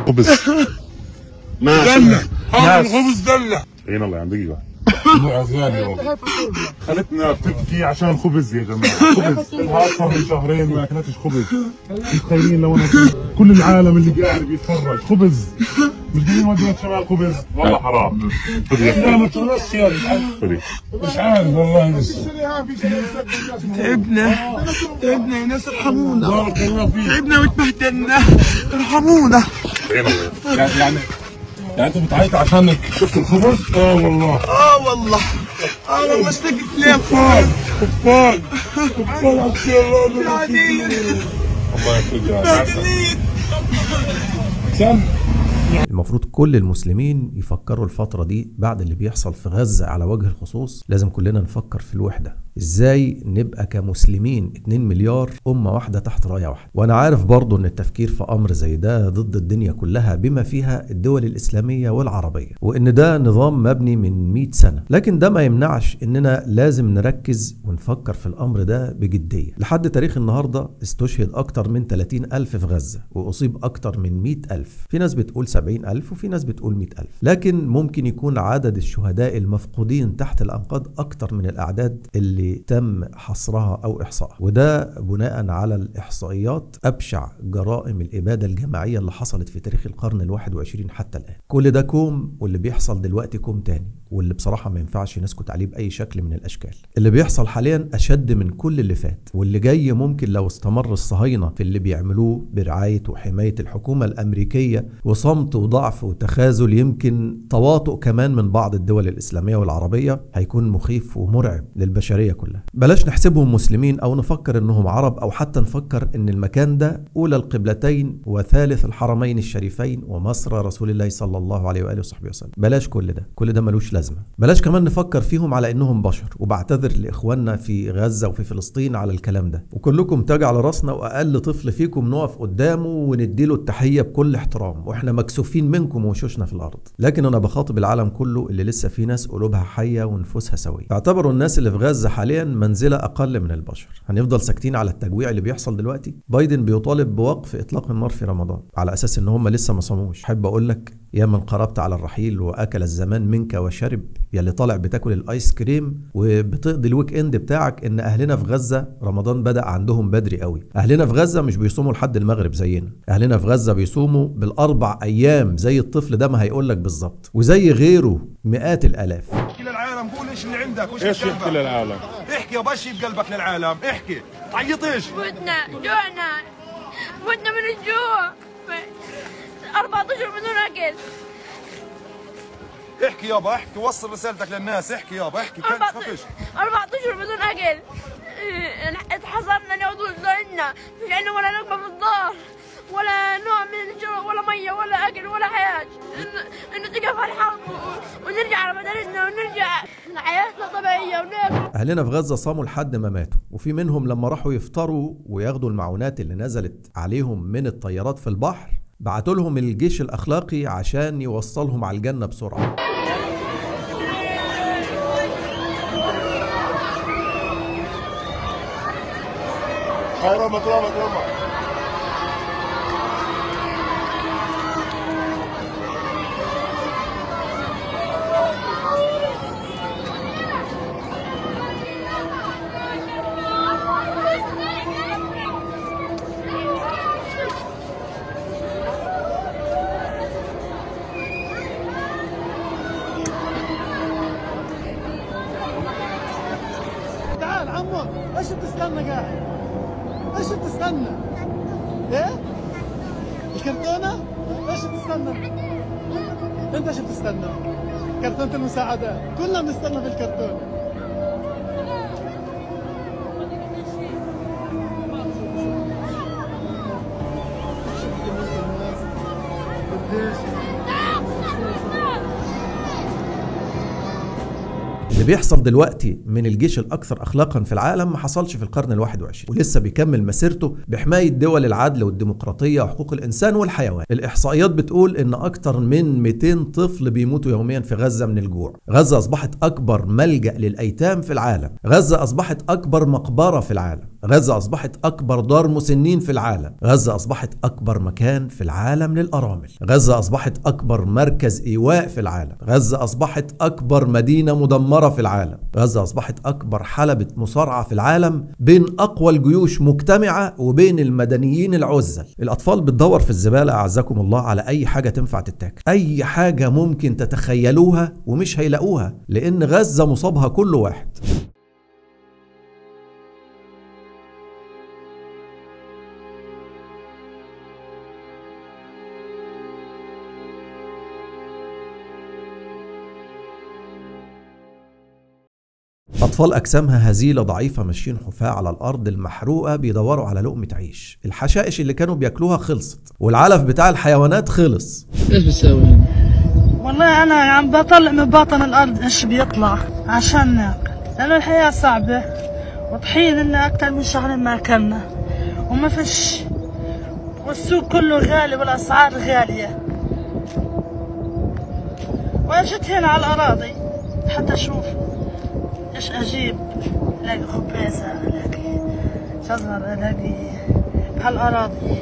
خبز ماشي دلة هذا ناس. الخبز دلة عين الله عم دقيقة غالي والله خلتنا بتبكي عشان خبز يا جماعة خبز لها أكثر من شهرين ما أكلتش خبز متخيلين لو أنا كل العالم اللي قاعد بيتفرج خبز مش قاعدين ودوة شمال خبز والله حرام خذي لا ما تخلصش يا مش عارف خذي مش عارف والله لسه تعبنا تعبنا يا ناس ارحمونا بارك الله فيك تعبنا وتبهدلنا ارحمونا عين الله يعني يعني يعني انت بتعيط عشانك شفت الخبز؟ اه والله اه والله اه والله اشتقت لك كفار كفار كفار على الشيطان يعني الله يخليك يا عسل سام المفروض كل المسلمين يفكروا الفترة دي بعد اللي بيحصل في غزة على وجه الخصوص لازم كلنا نفكر في الوحدة ازاي نبقى كمسلمين 2 مليار أمة واحدة تحت راية واحدة وانا عارف برضو ان التفكير في امر زي ده ضد الدنيا كلها بما فيها الدول الاسلامية والعربية وان ده نظام مبني من 100 سنة لكن ده ما يمنعش اننا لازم نركز ونفكر في الامر ده بجدية لحد تاريخ النهاردة استشهد اكتر من 30 ألف في غزة واصيب اكتر من 100 ألف في ناس بتقول 70 ألف وفي ناس بتقول 100 ألف لكن ممكن يكون عدد الشهداء المفقودين تحت الأنقاض أكتر من الأعداد اللي تم حصرها أو إحصائها وده بناء على الإحصائيات أبشع جرائم الإبادة الجماعية اللي حصلت في تاريخ القرن الواحد وعشرين حتى الآن كل ده كوم واللي بيحصل دلوقتي كوم تاني واللي بصراحة ما ينفعش نسكت عليه بأي شكل من الأشكال اللي بيحصل حاليا أشد من كل اللي فات واللي جاي ممكن لو استمر الصهاينة في اللي بيعملوه برعاية وحماية الحكومة الأمريكية وصمت وضعف وتخاذل يمكن تواطؤ كمان من بعض الدول الإسلامية والعربية هيكون مخيف ومرعب للبشرية كلها بلاش نحسبهم مسلمين أو نفكر إنهم عرب أو حتى نفكر إن المكان ده أولى القبلتين وثالث الحرمين الشريفين ومصر رسول الله صلى الله عليه وآله وصحبه وسلم بلاش كل ده كل ده ملوش لازمة بلاش كمان نفكر فيهم على إنهم بشر وبعتذر لإخواننا في غزة وفي فلسطين على الكلام ده وكلكم تاج على راسنا وأقل طفل فيكم نقف قدامه ونديله التحية بكل احترام وإحنا مكسوفين منكم وشوشنا في الأرض لكن أنا بخاطب العالم كله اللي لسه في ناس قلوبها حية ونفوسها سوية اعتبروا الناس اللي في غزة حاليا منزلة أقل من البشر هنفضل ساكتين على التجويع اللي بيحصل دلوقتي بايدن بيطالب بوقف إطلاق النار في رمضان على أساس إن هم لسه ما صاموش أحب أقول لك يا من قربت على الرحيل واكل الزمان منك وشرب يا اللي طالع بتاكل الايس كريم وبتقضي الويك اند بتاعك ان اهلنا في غزه رمضان بدا عندهم بدري قوي اهلنا في غزه مش بيصوموا لحد المغرب زينا اهلنا في غزه بيصوموا بالاربع ايام زي الطفل ده ما هيقول لك بالظبط وزي غيره مئات الالاف احكي للعالم قول ايش اللي عندك وايش ايش في يحكي قلبك للعالم؟ احكي يابا ايش في قلبك للعالم احكي تعيطيش متنا جوعنا متنا من الجوع 14 بدون اكل احكي يابا احكي وصل رسالتك للناس احكي يابا احكي كان 14 تخافش 14 بدون اكل إيه، اتحصرنا انا وزوجنا مش عندنا ولا نقمه في الدار ولا نوع من الشرب ولا ميه ولا اكل ولا حياه انه إنه تقف الحرب و- ونرجع على مدارسنا ونرجع لحياتنا طبيعيه وناكل اهلنا في غزه صاموا لحد ما ماتوا وفي منهم لما راحوا يفطروا وياخدوا المعونات اللي نزلت عليهم من الطيارات في البحر بعتوا لهم الجيش الاخلاقي عشان يوصلهم على الجنه بسرعه رمى رمى رمى تعال عمو ايش بتستنى قاعد؟ ايش بتستنى؟ ايه؟ الكرتونة؟ ايش بتستنى؟ انت ايش بتستنى؟ كرتونة المساعدات كلنا بنستنى في الكرتونة شوف كمية الناس قديش اللي بيحصل دلوقتي من الجيش الاكثر اخلاقا في العالم ما حصلش في القرن الواحد وعشرين ولسه بيكمل مسيرته بحمايه دول العدل والديمقراطيه وحقوق الانسان والحيوان الاحصائيات بتقول ان اكتر من 200 طفل بيموتوا يوميا في غزه من الجوع غزه اصبحت اكبر ملجا للايتام في العالم غزه اصبحت اكبر مقبره في العالم غزة أصبحت أكبر دار مسنين في العالم غزة أصبحت أكبر مكان في العالم للأرامل غزة أصبحت أكبر مركز إيواء في العالم غزة أصبحت أكبر مدينة مدمرة في العالم غزة أصبحت أكبر حلبة مصارعة في العالم بين أقوى الجيوش مجتمعة وبين المدنيين العزل الأطفال بتدور في الزبالة أعزكم الله على أي حاجة تنفع تتاكل أي حاجة ممكن تتخيلوها ومش هيلاقوها لأن غزة مصابها كل واحد أطفال أجسامها هزيلة ضعيفة ماشيين حفاة على الأرض المحروقة بيدوروا على لقمة عيش الحشائش اللي كانوا بياكلوها خلصت والعلف بتاع الحيوانات خلص ايش بتسوي هنا؟ والله انا عم بطلع من باطن الارض ايش بيطلع عشان ناكل لانه الحياه صعبه وطحين لنا اكثر من شهرين ما اكلنا وما فيش والسوق كله غالي والاسعار غاليه واجيت هنا على الاراضي حتى اشوف ايش اجيب الاقي خبازه الاقي شجر الاقي بهالاراضي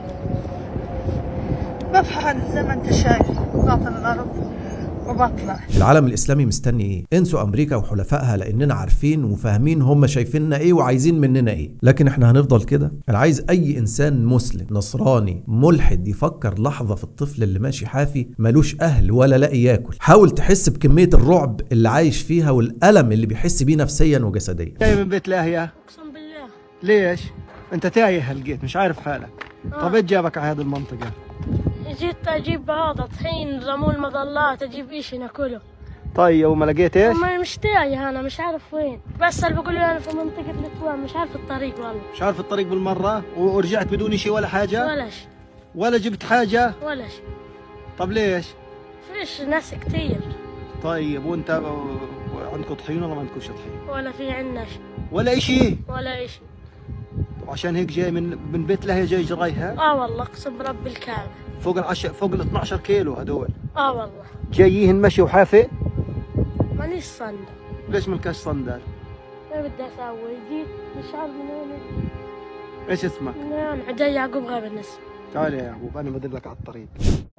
بفحل زي ما انت شايف باطن الارض وبطلع العالم الإسلامي مستني إيه؟ انسوا أمريكا وحلفائها لأننا عارفين وفاهمين هم شايفيننا إيه وعايزين مننا إيه لكن إحنا هنفضل كده أنا عايز أي إنسان مسلم نصراني ملحد يفكر لحظة في الطفل اللي ماشي حافي ملوش أهل ولا لاقي ياكل حاول تحس بكمية الرعب اللي عايش فيها والألم اللي بيحس بيه نفسيا وجسديا جاي من بيت لاهية اقسم بالله ليش؟ انت تايه هلقيت مش عارف حالك طب ايش جابك على هذه المنطقة؟ جيت اجيب هذا طحين رمول مظلات اجيب اشي ناكله طيب وما لقيت ايش؟ ما مش تايه انا مش عارف وين بس اللي بقول لي انا في منطقة الاتوان مش عارف الطريق والله مش عارف الطريق بالمرة ورجعت بدون شيء ولا حاجة؟ ولا شيء ولا جبت حاجة؟ ولا شيء طب ليش؟ فيش ناس كتير طيب وانت ب- عندكم طحين ولا ما عندكوش طحين؟ ولا في عنا شيء ولا شيء ولا اشي وعشان هيك جاي من من بيت لاهية جاي جرايها اه والله اقسم برب الكعبة فوق العش فوق ال 12 كيلو هدول اه والله جايين مشي وحافي مانيش صندل ليش ملكاش صندل؟ ما بدي اسوي جيت مش عارف من وين ايش اسمك؟ من وين عدي يعقوب غاب الناس تعال يا يعقوب انا بدلك على الطريق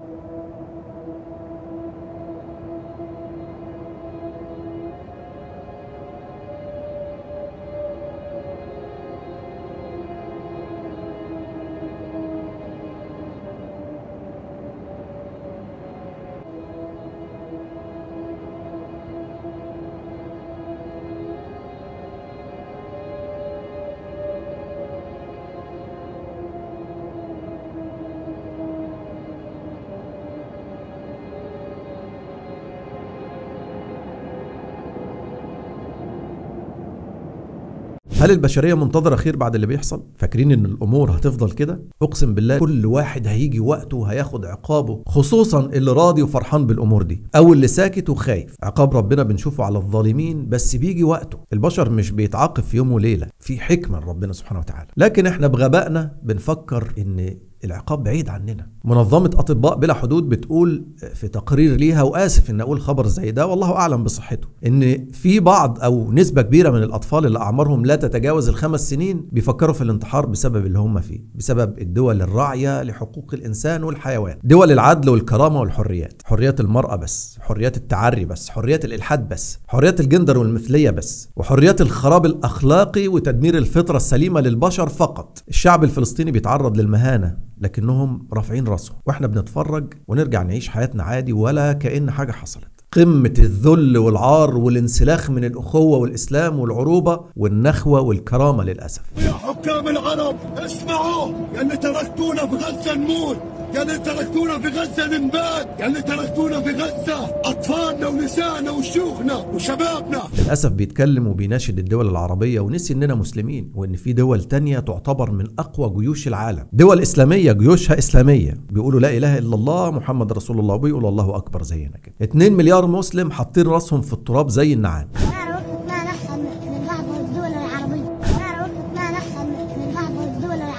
هل البشرية منتظرة خير بعد اللي بيحصل؟ فاكرين ان الامور هتفضل كده؟ اقسم بالله كل واحد هيجي وقته وهياخد عقابه خصوصا اللي راضي وفرحان بالامور دي او اللي ساكت وخايف عقاب ربنا بنشوفه على الظالمين بس بيجي وقته البشر مش بيتعاقب في يوم وليلة في حكمة ربنا سبحانه وتعالى لكن احنا بغبائنا بنفكر ان العقاب بعيد عننا منظمة أطباء بلا حدود بتقول في تقرير ليها وآسف إن أقول خبر زي ده والله أعلم بصحته إن في بعض أو نسبة كبيرة من الأطفال اللي أعمارهم لا تتجاوز الخمس سنين بيفكروا في الانتحار بسبب اللي هم فيه بسبب الدول الراعية لحقوق الإنسان والحيوان دول العدل والكرامة والحريات حريات المرأة بس حريات التعري بس حريات الإلحاد بس حريات الجندر والمثلية بس وحريات الخراب الأخلاقي وتدمير الفطرة السليمة للبشر فقط الشعب الفلسطيني بيتعرض للمهانة لكنهم رافعين راسهم واحنا بنتفرج ونرجع نعيش حياتنا عادي ولا كأن حاجة حصلت قمة الذل والعار والانسلاخ من الأخوة والإسلام والعروبة والنخوة والكرامة للأسف يا حكام العرب اسمعوا يا اللي تركتونا في غزة نموت يا اللي تركتونا في غزة ننبات يا اللي تركتونا في غزة أطفالنا ونسائنا وشيوخنا وشبابنا للأسف بيتكلم وبيناشد الدول العربية ونسي إننا مسلمين وإن في دول تانية تعتبر من أقوى جيوش العالم دول إسلامية جيوشها إسلامية بيقولوا لا إله إلا الله محمد رسول الله وبيقولوا الله أكبر زينا كده 2 مليار مسلم حاطين راسهم في التراب زي النعام صار وقت ما نحصل من بعض الدول العربية صار وقت ما نحصل من بعض الدول العربية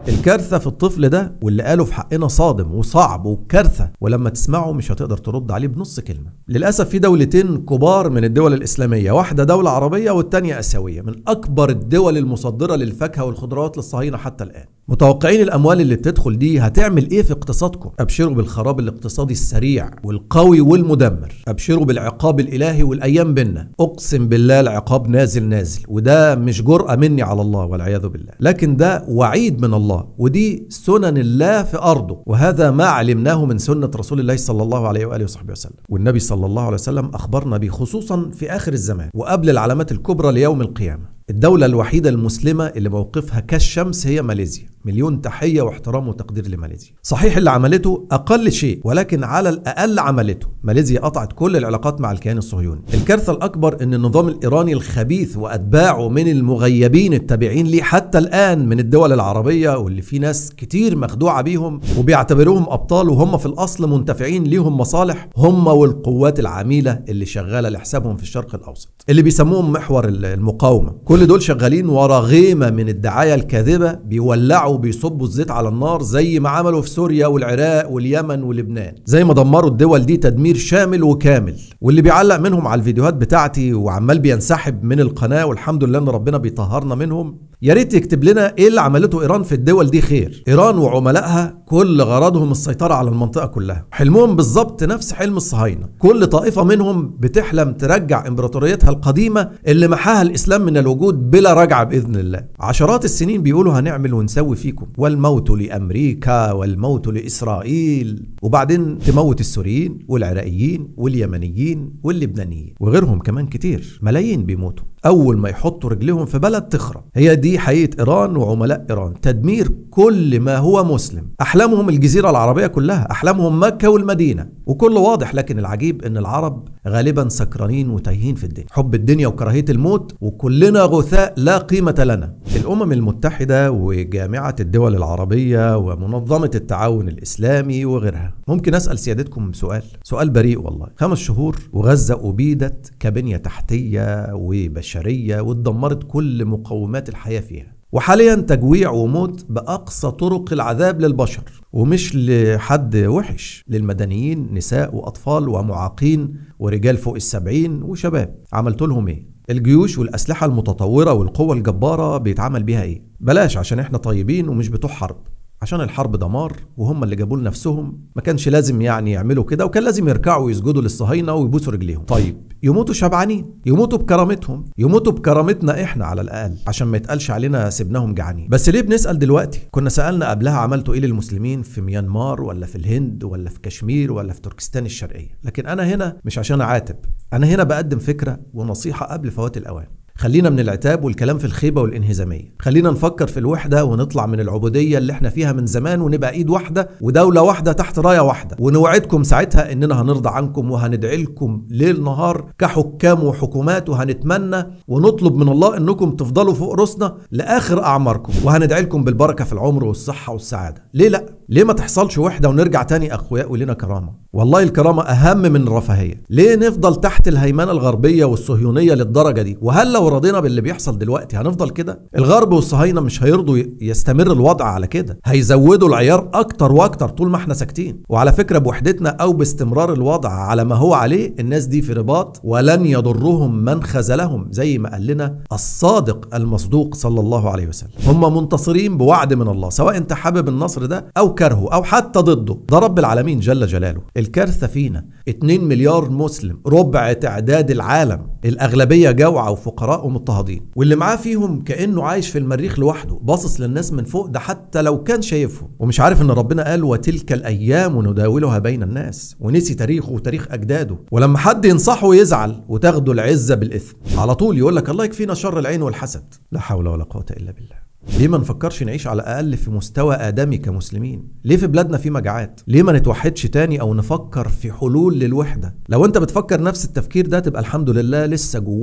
الكارثة في الطفل ده واللي قاله في حقنا صادم وصعب وكارثة ولما تسمعه مش هتقدر ترد عليه بنص كلمة للأسف في دولتين كبار من الدول الإسلامية واحدة دولة عربية والتانية آسيوية من أكبر الدول المصدرة للفاكهة والخضروات للصهاينة حتى الآن متوقعين الأموال اللي بتدخل دي هتعمل إيه في اقتصادكم أبشروا بالخراب الاقتصادي السريع والقوي والمدمر أبشروا بالعقاب الإلهي والأيام بينا أقسم بالله العقاب نازل نازل وده مش جرأة مني على الله والعياذ بالله لكن ده وعيد من الله ودي سنن الله في أرضه وهذا ما علمناه من سنة رسول الله صلى الله عليه وآله وصحبه وسلم والنبي صلى الله عليه وسلم أخبرنا به خصوصا في آخر الزمان وقبل العلامات الكبرى ليوم القيامة الدولة الوحيدة المسلمة اللي موقفها كالشمس هي ماليزيا مليون تحية واحترام وتقدير لماليزيا صحيح اللي عملته أقل شيء ولكن على الأقل عملته ماليزيا قطعت كل العلاقات مع الكيان الصهيوني الكارثة الأكبر أن النظام الإيراني الخبيث وأتباعه من المغيبين التابعين ليه حتى الآن من الدول العربية واللي في ناس كتير مخدوعة بيهم وبيعتبروهم أبطال وهم في الأصل منتفعين ليهم مصالح هم والقوات العميلة اللي شغالة لحسابهم في الشرق الأوسط اللي بيسموهم محور المقاومة كل دول شغالين ورا غيمة من الدعاية الكاذبة بيولعوا وبيصبوا الزيت على النار زي ما عملوا في سوريا والعراق واليمن ولبنان زي ما دمروا الدول دي تدمير شامل وكامل واللي بيعلق منهم على الفيديوهات بتاعتي وعمال بينسحب من القناة والحمد لله ان ربنا بيطهرنا منهم يا ريت يكتب لنا ايه اللي عملته ايران في الدول دي خير ايران وعملائها كل غرضهم السيطرة على المنطقة كلها حلمهم بالظبط نفس حلم الصهاينة كل طائفة منهم بتحلم ترجع امبراطوريتها القديمة اللي محاها الاسلام من الوجود بلا رجعة باذن الله عشرات السنين بيقولوا هنعمل ونسوي فيكم والموت لامريكا والموت لاسرائيل وبعدين تموت السوريين والعراقيين واليمنيين واللبنانيين وغيرهم كمان كتير ملايين بيموتوا اول ما يحطوا رجلهم في بلد تخرب هي دي حقيقه ايران وعملاء ايران تدمير كل ما هو مسلم احلامهم الجزيره العربيه كلها احلامهم مكه والمدينه وكله واضح لكن العجيب ان العرب غالبا سكرانين وتايهين في الدنيا حب الدنيا وكراهيه الموت وكلنا غثاء لا قيمه لنا الامم المتحده وجامعه الدول العربيه ومنظمه التعاون الاسلامي وغيرها ممكن اسال سيادتكم سؤال سؤال بريء والله خمس شهور وغزه ابيدت كبنيه تحتيه وبشريه واتدمرت كل مقومات الحياه فيها وحاليا تجويع وموت بأقصى طرق العذاب للبشر ومش لحد وحش للمدنيين نساء وأطفال ومعاقين ورجال فوق السبعين وشباب عملت لهم ايه الجيوش والأسلحة المتطورة والقوة الجبارة بيتعمل بيها ايه بلاش عشان احنا طيبين ومش بتوع حرب عشان الحرب دمار وهم اللي جابوا لنفسهم ما كانش لازم يعني يعملوا كده وكان لازم يركعوا ويسجدوا للصهاينه ويبوسوا رجليهم طيب يموتوا شبعانين يموتوا بكرامتهم يموتوا بكرامتنا احنا على الاقل عشان ما يتقالش علينا سيبناهم جعانين بس ليه بنسال دلوقتي كنا سالنا قبلها عملتوا ايه للمسلمين في ميانمار ولا في الهند ولا في كشمير ولا في تركستان الشرقيه لكن انا هنا مش عشان اعاتب انا هنا بقدم فكره ونصيحه قبل فوات الاوان خلينا من العتاب والكلام في الخيبة والانهزامية خلينا نفكر في الوحدة ونطلع من العبودية اللي احنا فيها من زمان ونبقى ايد واحدة ودولة واحدة تحت راية واحدة ونوعدكم ساعتها اننا هنرضى عنكم وهندعي لكم ليل نهار كحكام وحكومات وهنتمنى ونطلب من الله انكم تفضلوا فوق راسنا لاخر اعماركم وهندعي لكم بالبركة في العمر والصحة والسعادة ليه لا ليه ما تحصلش وحدة ونرجع تاني اقوياء ولنا كرامة والله الكرامة اهم من الرفاهية ليه نفضل تحت الهيمنة الغربية والصهيونية للدرجة دي وهل لو رضينا باللي بيحصل دلوقتي هنفضل كده الغرب والصهاينه مش هيرضوا يستمر الوضع على كده هيزودوا العيار اكتر واكتر طول ما احنا ساكتين وعلى فكره بوحدتنا او باستمرار الوضع على ما هو عليه الناس دي في رباط ولن يضرهم من خذلهم زي ما قال لنا الصادق المصدوق صلى الله عليه وسلم هم منتصرين بوعد من الله سواء انت حابب النصر ده او كرهه او حتى ضده ده رب العالمين جل جلاله الكارثه فينا 2 مليار مسلم ربع تعداد العالم الاغلبيه جوعى وفقراء ومضطهدين واللي معاه فيهم كانه عايش في المريخ لوحده باصص للناس من فوق ده حتى لو كان شايفهم ومش عارف ان ربنا قال وتلك الايام نداولها بين الناس ونسي تاريخه وتاريخ اجداده ولما حد ينصحه يزعل وتاخده العزه بالاثم على طول يقول لك الله يكفينا شر العين والحسد لا حول ولا قوه الا بالله ليه ما نفكرش نعيش على الاقل في مستوى ادمي كمسلمين ليه في بلادنا في مجاعات ليه ما نتوحدش تاني او نفكر في حلول للوحده لو انت بتفكر نفس التفكير ده تبقى الحمد لله لسه جواك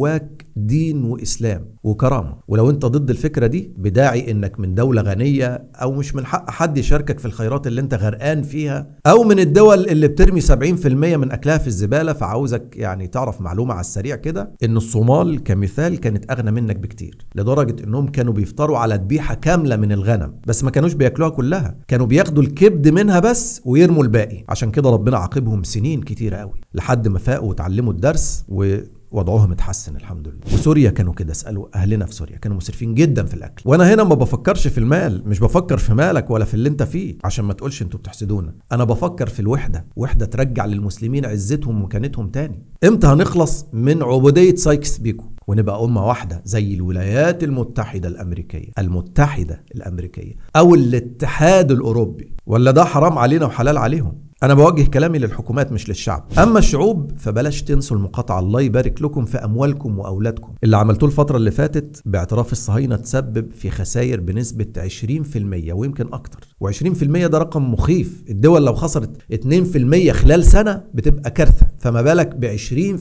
دين واسلام وكرامه ولو انت ضد الفكره دي بداعي انك من دوله غنيه او مش من حق حد يشاركك في الخيرات اللي انت غرقان فيها او من الدول اللي بترمي 70% من اكلها في الزباله فعاوزك يعني تعرف معلومه على السريع كده ان الصومال كمثال كانت اغنى منك بكتير لدرجه انهم كانوا بيفطروا على ذبيحه كامله من الغنم بس ما كانوش بياكلوها كلها كانوا بياخدوا الكبد منها بس ويرموا الباقي عشان كده ربنا عاقبهم سنين كتير قوي لحد ما فاقوا وتعلموا الدرس و وضعهم اتحسن الحمد لله وسوريا كانوا كده اسالوا اهلنا في سوريا كانوا مسرفين جدا في الاكل وانا هنا ما بفكرش في المال مش بفكر في مالك ولا في اللي انت فيه عشان ما تقولش انتوا بتحسدونا انا بفكر في الوحده وحده ترجع للمسلمين عزتهم ومكانتهم تاني امتى هنخلص من عبوديه سايكس بيكو ونبقى أمة واحدة زي الولايات المتحدة الأمريكية المتحدة الأمريكية أو الاتحاد الأوروبي ولا ده حرام علينا وحلال عليهم أنا بوجه كلامي للحكومات مش للشعب أما الشعوب فبلاش تنسوا المقاطعة الله يبارك لكم في أموالكم وأولادكم اللي عملتوه الفترة اللي فاتت باعتراف الصهاينة تسبب في خسائر بنسبة 20% ويمكن أكتر و20% ده رقم مخيف الدول لو خسرت 2% خلال سنة بتبقى كارثة فما بالك ب 20%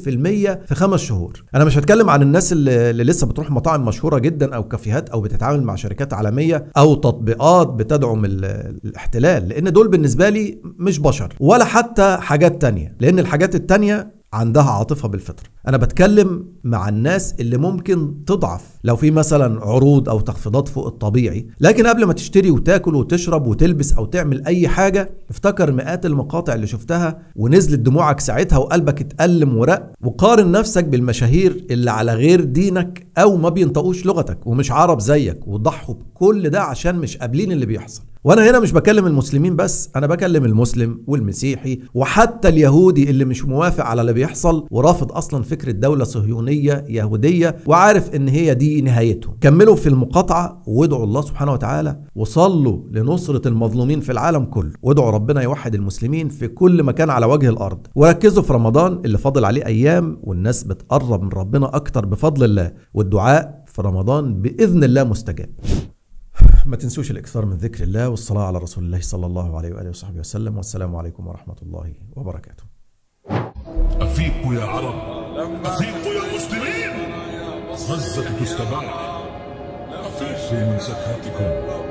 في خمس شهور أنا مش هتكلم عن الناس اللي, اللي لسه بتروح مطاعم مشهورة جدا أو كافيهات أو بتتعامل مع شركات عالمية أو تطبيقات بتدعم ال- الاحتلال لأن دول بالنسبة لي مش بشر ولا حتى حاجات تانية لأن الحاجات التانية عندها عاطفة بالفطرة أنا بتكلم مع الناس اللي ممكن تضعف لو في مثلا عروض أو تخفيضات فوق الطبيعي لكن قبل ما تشتري وتاكل وتشرب وتلبس أو تعمل أي حاجة افتكر مئات المقاطع اللي شفتها ونزلت دموعك ساعتها وقلبك اتألم ورق وقارن نفسك بالمشاهير اللي على غير دينك أو ما بينطقوش لغتك ومش عرب زيك وضحوا بكل ده عشان مش قابلين اللي بيحصل وانا هنا مش بكلم المسلمين بس انا بكلم المسلم والمسيحي وحتى اليهودي اللي مش موافق على اللي بيحصل ورافض اصلا فكره دوله صهيونيه يهوديه وعارف ان هي دي نهايتهم كملوا في المقاطعه وادعوا الله سبحانه وتعالى وصلوا لنصره المظلومين في العالم كله وادعوا ربنا يوحد المسلمين في كل مكان على وجه الارض وركزوا في رمضان اللي فاضل عليه ايام والناس بتقرب من ربنا اكتر بفضل الله والدعاء في رمضان باذن الله مستجاب ما تنسوش الاكثار من ذكر الله والصلاه على رسول الله صلى الله عليه واله وصحبه وسلم والسلام عليكم ورحمه الله وبركاته. أفيقوا يا عرب أفيقوا يا مسلمين غزة تستباح أفيقوا من سكرتكم